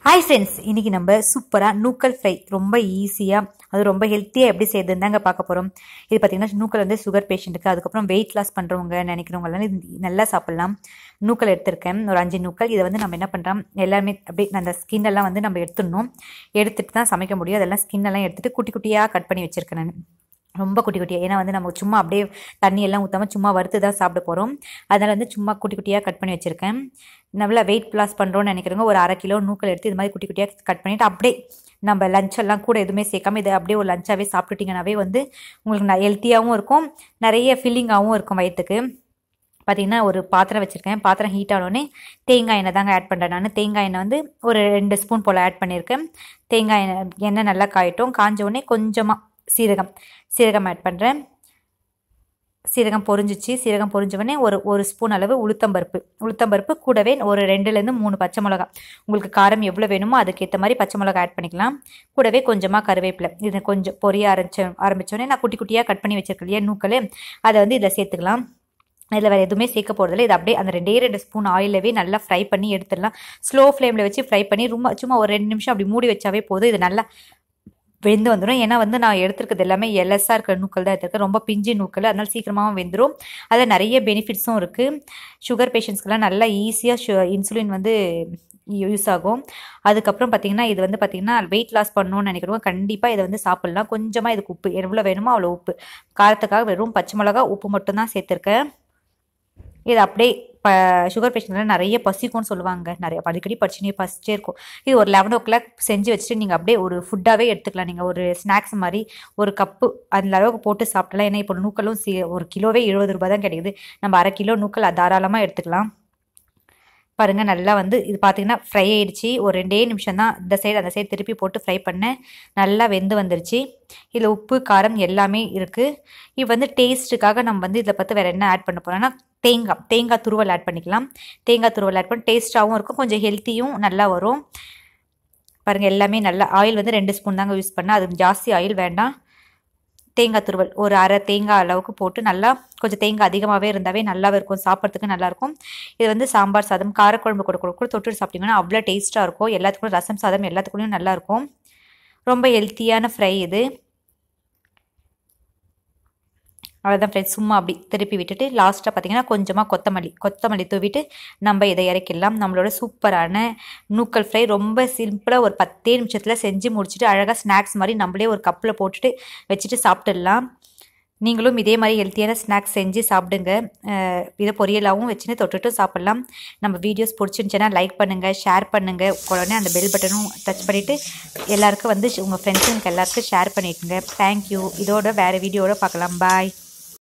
hi friends இன்றைக்கி நம்ம சூப்பராக நூக்கல் ஃப்ரை ரொம்ப ஈஸியாக அது ரொம்ப ஹெல்த்தியாக எப்படி செய்யுதுன்னு தாங்க பார்க்க போகிறோம் இது பார்த்திங்கன்னா நூக்கல் வந்து சுகர் பேஷண்ட்டுக்கு அதுக்கப்புறம் வெயிட் லாஸ் பண்ணுறவங்க நினைக்கிறவங்கலாம் இது நல்லா சாப்பிட்லாம் நூக்கல் எடுத்திருக்கேன் ஒரு அஞ்சு நூக்கல் இதை வந்து நம்ம என்ன பண்ணுறோம் எல்லாமே அப்படியே அந்த ஸ்கின் எல்லாம் வந்து நம்ம எடுத்துடணும் எடுத்துகிட்டு தான் சமைக்க முடியும் அதெல்லாம் ஸ்கின் எல்லாம் எடுத்துகிட்டு குட்டி குட்டியாக கட் பண்ணி வச்சுருக்கேன் நான் ரொம்ப குட்டி குட்டியாக ஏன்னா வந்து நம்ம சும்மா அப்படியே தண்ணி எல்லாம் ஊற்றாமல் சும்மா வறுத்து தான் சாப்பிட போகிறோம் அதனால் வந்து சும்மா குட்டி குட்டியாக கட் பண்ணி வச்சுருக்கேன் நல்லா வெயிட் லாஸ் பண்ணுறோன்னு நினைக்கிறவங்க ஒரு அரை கிலோ நூக்கல் எடுத்து இது மாதிரி குட்டி குட்டியாக கட் பண்ணிவிட்டு அப்படியே நம்ம லஞ்ச் எல்லாம் கூட எதுவுமே சேர்க்காம இதை அப்படியே ஒரு லஞ்சாகவே சாப்பிட்டுட்டிங்கனாவே வந்து உங்களுக்கு ஹெல்த்தியாகவும் இருக்கும் நிறைய ஃபில்லிங்காகவும் இருக்கும் வயிற்றுக்கு பார்த்திங்கன்னா ஒரு பாத்திரம் வச்சுருக்கேன் பாத்திரம் ஹீட் ஆனோடனே தேங்காய் எண்ணெய் தாங்க ஆட் பண்ணுறேன் நான் தேங்காய் எண்ணெய் வந்து ஒரு ரெண்டு ஸ்பூன் போல் ஆட் பண்ணியிருக்கேன் தேங்காய் எண்ணெய் எண்ணெய் நல்லா காயட்டும் காஞ்ச உடனே கொஞ்சமாக சீரகம் சீரகம் ஆட் பண்ணுறேன் சீரகம் பொரிஞ்சிச்சு சீரகம் பொரிஞ்சவொடனே ஒரு ஒரு ஸ்பூன் அளவு உளுத்தம்பருப்பு உளுத்தம்பருப்பு கூடவே ஒரு ரெண்டுலேருந்து மூணு பச்சை மிளகா உங்களுக்கு காரம் எவ்வளோ வேணுமோ அதுக்கேற்ற மாதிரி பச்சை மிளகா ஆட் பண்ணிக்கலாம் கூடவே கொஞ்சமாக கருவேப்பிலை இது கொஞ்சம் பொரிய ஆரம்பிச்ச ஆரம்பித்தோடனே நான் குட்டி குட்டியாக கட் பண்ணி வச்சிருக்கேன் இல்லையா நூக்கள் அதை வந்து இதில் சேர்த்துக்கலாம் இதில் வேறு எதுவுமே சேர்க்க போகிறதில்ல இது அப்படியே அந்த ரெண்டே ரெண்டு ஸ்பூன் ஆயிலவே நல்லா ஃப்ரை பண்ணி எடுத்துடலாம் ஸ்லோ ஃப்ளேமில் வச்சு ஃப்ரை பண்ணி ரொம்ப சும்மா ஒரு ரெண்டு நிமிஷம் அப்படி மூடி வச்சாவே போதும் இது நல்லா வெந்து வந்துடும் ஏன்னா வந்து நான் எடுத்துருக்கிறது எல்லாமே எல்எஸ்ஸாக இருக்கிற நூக்கள் தான் எடுத்துருக்கேன் ரொம்ப பிஞ்சு நூக்கள் அதனால் சீக்கிரமாகவும் வெந்துடும் அதில் நிறைய பெனிஃபிட்ஸும் இருக்குது சுகர் பேஷண்ட்ஸ்க்கெலாம் நல்லா ஈஸியாக ஷு இன்சுலின் வந்து யூஸ் ஆகும் அதுக்கப்புறம் பார்த்திங்கன்னா இது வந்து பார்த்திங்கன்னா வெயிட் லாஸ் பண்ணணும்னு நினைக்கிறவங்க கண்டிப்பாக இதை வந்து சாப்பிட்லாம் கொஞ்சமாக இதுக்கு உப்பு எவ்வளோ வேணுமோ அவ்வளோ உப்பு காரத்துக்காக வெறும் பச்சை மிளகா உப்பு மட்டும்தான் சேர்த்துருக்கேன் இது அப்படியே இப்போ சுகர் பேஷண்ட்லாம் நிறைய பசிக்கும்னு சொல்லுவாங்க நிறைய அடிக்கடி படிச்சுனே பசிச்சே இருக்கும் இது ஒரு லெவன் ஓ கிளாக் செஞ்சு வச்சுட்டு நீங்கள் அப்படியே ஒரு ஃபுட்டாகவே எடுத்துக்கலாம் நீங்கள் ஒரு ஸ்நாக்ஸ் மாதிரி ஒரு கப்பு அந்த அளவுக்கு போட்டு சாப்பிடலாம் ஏன்னா இப்போ நூக்கலும் சி ஒரு கிலோவே எழுபது ரூபாய் தான் கிடைக்குது நம்ம அரை கிலோ நூக்கல் தாராளமாக எடுத்துக்கலாம் பாருங்கள் நல்லா வந்து இது பார்த்தீங்கன்னா ஃப்ரை ஆயிடுச்சு ஒரு ரெண்டே நிமிஷம் தான் இந்த சைடு அந்த சைடு திருப்பி போட்டு ஃப்ரை பண்ணேன் நல்லா வெந்து வந்துருச்சு இதில் உப்பு காரம் எல்லாமே இருக்குது இது வந்து டேஸ்ட்டுக்காக நம்ம வந்து இதில் பார்த்து வேறு என்ன ஆட் பண்ண போகிறோம்னா தேங்காய் தேங்காய் துருவல் ஆட் பண்ணிக்கலாம் தேங்காய் துருவல் ஆட் பண்ணி டேஸ்ட்டாகவும் இருக்கும் கொஞ்சம் ஹெல்த்தியும் நல்லா வரும் பாருங்கள் எல்லாமே நல்லா ஆயில் வந்து ரெண்டு ஸ்பூன் தாங்க யூஸ் பண்ணேன் அது ஜாஸ்தி ஆயில் வேண்டாம் தேங்காய் துருவல் ஒரு அரை தேங்காய் அளவுக்கு போட்டு நல்லா கொஞ்சம் தேங்காய் அதிகமாகவே இருந்தாவே நல்லாவே இருக்கும் சாப்பிட்றதுக்கு நல்லாயிருக்கும் இது வந்து சாம்பார் சாதம் காரக்குழம்பு கூட கூட தொட்டு சாப்பிட்டிங்கன்னா அவ்வளோ டேஸ்ட்டாக இருக்கும் எல்லாத்துக்கும் ரசம் சாதம் எல்லாத்துக்குள்ளேயும் நல்லாயிருக்கும் ரொம்ப ஹெல்த்தியான ஃப்ரை இது அவ்வளோதான் ஃப்ரெண்ட்ஸ் சும்மா அப்படி திருப்பி விட்டுட்டு லாஸ்ட்டாக பார்த்தீங்கன்னா கொஞ்சமாக கொத்தமல்லி கொத்தமல்லி தூவிட்டு நம்ம இதை இறக்கிடலாம் நம்மளோட சூப்பரான நூக்கல் ஃப்ரை ரொம்ப சிம்பிளாக ஒரு பத்தே நிமிஷத்தில் செஞ்சு முடிச்சுட்டு அழகாக ஸ்நாக்ஸ் மாதிரி நம்மளே ஒரு கப்பில் போட்டுட்டு வச்சுட்டு சாப்பிட்டுடலாம் நீங்களும் இதே மாதிரி ஹெல்த்தியான ஸ்நாக்ஸ் செஞ்சு சாப்பிடுங்க இதை பொரியலாகவும் வச்சுன்னு தொட்டுட்டும் சாப்பிட்லாம் நம்ம வீடியோஸ் பிடிச்சிருந்துச்சுன்னா லைக் பண்ணுங்கள் ஷேர் பண்ணுங்கள் உடனே அந்த பெல் பட்டனும் டச் பண்ணிவிட்டு எல்லாருக்கும் வந்து உங்கள் ஃப்ரெண்ட்ஸுங்களுக்கு எல்லாருக்கும் ஷேர் பண்ணிட்டுங்க தேங்க்யூ இதோட வேறு வீடியோட பார்க்கலாம் பாய்